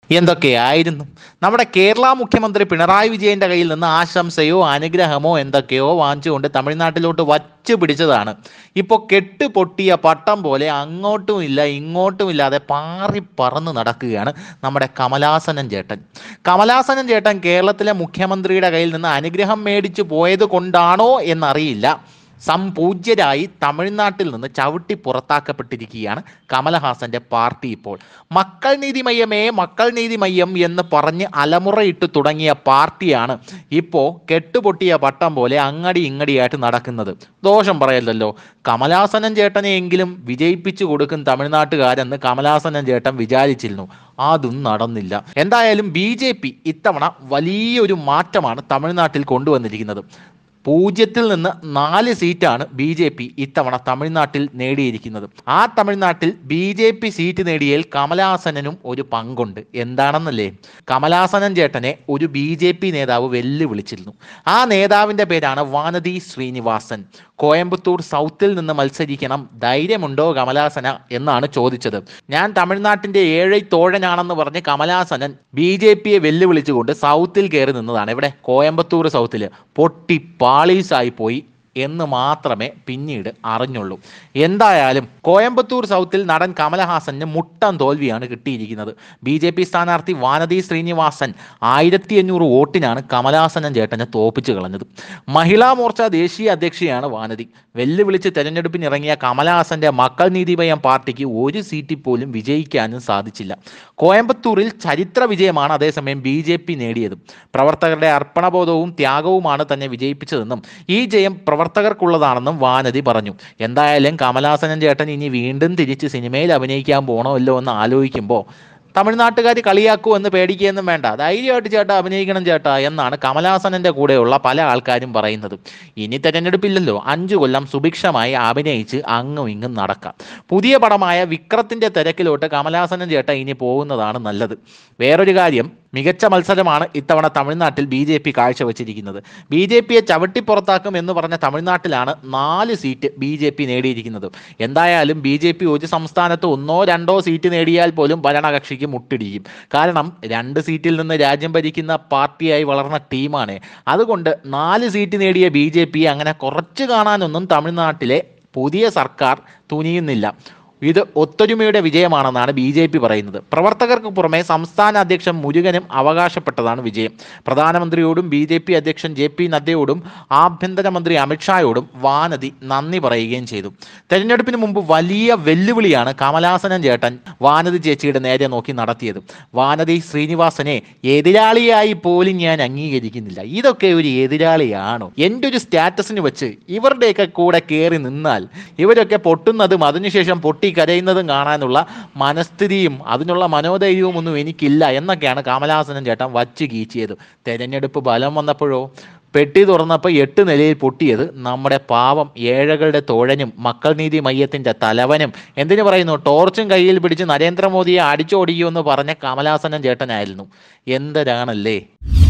എന്തൊക്കെയായിരുന്നു നമ്മുടെ കേരള മുഖ്യമന്ത്രി പിണറായി വിജയന്റെ കയ്യിൽ നിന്ന് ആശംസയോ അനുഗ്രഹമോ എന്തൊക്കെയോ വാങ്ങിച്ചുകൊണ്ട് തമിഴ്നാട്ടിലോട്ട് വച്ചു പിടിച്ചതാണ് ഇപ്പോൾ കെട്ട് പൊട്ടിയ പട്ടം പോലെ അങ്ങോട്ടും ഇല്ല ഇങ്ങോട്ടും ഇല്ലാതെ പാറി പറന്ന് നടക്കുകയാണ് നമ്മുടെ കമലാസനൻ ചേട്ടൻ കമലാസനൻ ചേട്ടൻ കേരളത്തിലെ മുഖ്യമന്ത്രിയുടെ കയ്യിൽ നിന്ന് അനുഗ്രഹം മേടിച്ചു പോയത് കൊണ്ടാണോ എന്നറിയില്ല സംപൂജ്യരായി തമിഴ്നാട്ടിൽ നിന്ന് ചവിട്ടി പുറത്താക്കപ്പെട്ടിരിക്കുകയാണ് കമലഹാസന്റെ പാർട്ടി ഇപ്പോൾ മക്കൾ നീതി മയ്യമേ മക്കൾ നീതി മയ്യം എന്ന് പറഞ്ഞ് അലമുറയിട്ട് തുടങ്ങിയ പാർട്ടിയാണ് ഇപ്പോൾ കെട്ടുപൊട്ടിയ പട്ടം പോലെ അങ്ങടി ഇങ്ങടിയായിട്ട് നടക്കുന്നത് ദോഷം പറയല്ലല്ലോ കമലാസനൻ ചേട്ടനെയെങ്കിലും വിജയിപ്പിച്ചു കൊടുക്കും തമിഴ്നാട്ടുകാരെന്ന് കമലാസനൻ ചേട്ടൻ വിചാരിച്ചിരുന്നു അതും നടന്നില്ല എന്തായാലും ബി ജെ പി ഇത്തവണ വലിയൊരു മാറ്റമാണ് തമിഴ്നാട്ടിൽ കൊണ്ടുവന്നിരിക്കുന്നത് പൂജ്യത്തിൽ നിന്ന് നാല് സീറ്റാണ് ബി ജെ പി ഇത്തവണ തമിഴ്നാട്ടിൽ നേടിയിരിക്കുന്നത് ആ തമിഴ്നാട്ടിൽ ബി ജെ പി സീറ്റ് നേടിയതിൽ കമലഹാസനും ഒരു പങ്കുണ്ട് എന്താണെന്നല്ലേ കമലഹാസനൻ ചേട്ടനെ ഒരു ബി ജെ പി നേതാവ് വെല്ലുവിളിച്ചിരുന്നു ആ നേതാവിൻ്റെ പേരാണ് വാനതി ശ്രീനിവാസൻ കോയമ്പത്തൂർ സൗത്തിൽ നിന്ന് മത്സരിക്കണം ധൈര്യമുണ്ടോ കമലാസന എന്നാണ് ചോദിച്ചത് ഞാൻ തമിഴ്നാട്ടിന്റെ ഏഴை തോഴനാണെന്ന് പറഞ്ഞ് കമലാസനൻ ബി ജെ പിയെ വെല്ലുവിളിച്ചുകൊണ്ട് സൗത്തിൽ കയറി നിന്നതാണ് ഇവിടെ കോയമ്പത്തൂർ സൗത്തിൽ പൊട്ടി പാളീസായി പോയി എന്ന് മാത്രമേ പിന്നീട് അറിഞ്ഞുള്ളൂ എന്തായാലും കോയമ്പത്തൂർ സൗത്തിൽ നടൻ കമലഹാസന് മുട്ടൻ തോൽവിയാണ് കിട്ടിയിരിക്കുന്നത് ബി ജെ പി സ്ഥാനാർത്ഥി വാനതി ശ്രീനിവാസൻ ആയിരത്തി അഞ്ഞൂറ് വോട്ടിനാണ് കമലഹാസനൻ ചേട്ടനെ തോപ്പിച്ച് കളഞ്ഞത് മഹിളാ മോർച്ച ദേശീയ അധ്യക്ഷയാണ് വാനതി വെല്ലുവിളിച്ച് തെരഞ്ഞെടുപ്പിനിറങ്ങിയ കമലഹാസന്റെ മക്കൾ നീതിമയം പാർട്ടിക്ക് ഒരു സീറ്റിൽ പോലും വിജയിക്കാനും സാധിച്ചില്ല കോയമ്പത്തൂരിൽ ചരിത്ര വിജയമാണ് അതേസമയം ബി ജെ പി നേടിയത് പ്രവർത്തകരുടെ അർപ്പണബോധവും ത്യാഗവുമാണ് തന്നെ വിജയിപ്പിച്ചതെന്നും ഈ ജയം പ്രവർത്തകർക്കുള്ളതാണെന്നും വാനതി പറഞ്ഞു എന്തായാലും കമലാസനൻ ചേട്ടൻ ഇനി വീണ്ടും തിരിച്ച് സിനിമയിൽ അഭിനയിക്കാൻ പോകണമല്ലോ എന്ന് ആലോചിക്കുമ്പോൾ തമിഴ്നാട്ടുകാർ കളിയാക്കൂ എന്ന് പേടിക്കുകയൊന്നും വേണ്ട ധൈര്യമായിട്ട് ചേട്ടാ അഭിനയിക്കണം ചേട്ടാ എന്നാണ് കമലാസനന്റെ കൂടെയുള്ള പല ആൾക്കാരും പറയുന്നത് ഇനി തെരഞ്ഞെടുപ്പില്ലല്ലോ അഞ്ചു കൊല്ലം സുഭിക്ഷമായി അഭിനയിച്ച് അങ്ങും ഇങ്ങും നടക്കാം പുതിയ പടമായ വിക്രത്തിന്റെ തിരക്കിലോട്ട് കമലാസനൻ ചേട്ട ഇനി പോകുന്നതാണ് നല്ലത് വേറൊരു കാര്യം മികച്ച മത്സരമാണ് ഇത്തവണ തമിഴ്നാട്ടിൽ ബി ജെ പി കാഴ്ചവെച്ചിരിക്കുന്നത് ബി ജെ പിയെ ചവിട്ടിപ്പുറത്താക്കും എന്ന് പറഞ്ഞ തമിഴ്നാട്ടിലാണ് നാല് സീറ്റ് ബി ജെ പി നേടിയിരിക്കുന്നത് എന്തായാലും ബി ജെ പി ഒരു സംസ്ഥാനത്ത് ഒന്നോ രണ്ടോ സീറ്റ് നേടിയാൽ പോലും ഭരണകക്ഷിക്ക് മുട്ടിടിക്കും കാരണം രണ്ട് സീറ്റിൽ നിന്ന് രാജ്യം ഭരിക്കുന്ന പാർട്ടിയായി വളർന്ന ടീമാണ് അതുകൊണ്ട് നാല് സീറ്റ് നേടിയ ബി ജെ പി അങ്ങനെ കുറച്ച് കാണാനൊന്നും തമിഴ്നാട്ടിലെ പുതിയ സർക്കാർ തുനിയുന്നില്ല ഇത് ഒത്തൊരുമയുടെ വിജയമാണെന്നാണ് ബി ജെ പി പറയുന്നത് പ്രവർത്തകർക്ക് പുറമെ സംസ്ഥാന അധ്യക്ഷൻ മുരുകനും അവകാശപ്പെട്ടതാണ് വിജയം പ്രധാനമന്ത്രിയോടും ബി ജെ പി അധ്യക്ഷൻ ജെ പി നദ്ദയോടും ആഭ്യന്തരമന്ത്രി അമിത്ഷായോടും വാനതി നന്ദി പറയുകയും ചെയ്തു തെരഞ്ഞെടുപ്പിന് മുമ്പ് വലിയ വെല്ലുവിളിയാണ് കമലാസനൻ ചേട്ടൻ വാനതി ചേച്ചിയുടെ നേരെ നോക്കി നടത്തിയത് വാനതി ശ്രീനിവാസനെ എതിരാളിയായി പോലും ഞാൻ അംഗീകരിക്കുന്നില്ല ഇതൊക്കെ ഒരു എതിരാളിയാണോ എൻ്റെ ഒരു സ്റ്റാറ്റസിന് വെച്ച് ഇവരുടെയൊക്കെ കൂടെ കയറി നിന്നാൽ ഇവരൊക്കെ പൊട്ടുന്നതും അതിനുശേഷം പൊട്ടി കരയുന്നതും കാണാനുള്ള മനസ്ഥിതിയും അതിനുള്ള മനോധൈര്യവും ഒന്നും എനിക്കില്ല എന്നൊക്കെയാണ് കമലഹാസനൻ ചേട്ടൻ വച്ച് കീച്ചിയത് തെരഞ്ഞെടുപ്പ് ഫലം വന്നപ്പോഴോ പെട്ടി തുറന്നപ്പോൾ എട്ട് നിലയിൽ പൊട്ടിയത് നമ്മുടെ പാവം ഏഴകളുടെ തോഴനും മക്കൾ നീതി മയ്യത്തിൻ്റെ തലവനും എന്തിനു പറയുന്നു ടോർച്ചും കയ്യിൽ പിടിച്ച് നരേന്ദ്രമോദിയെ അടിച്ചോടിക്കുമെന്ന് പറഞ്ഞ കമലഹാസനൻ ചേട്ടനായിരുന്നു എന്തരാണല്ലേ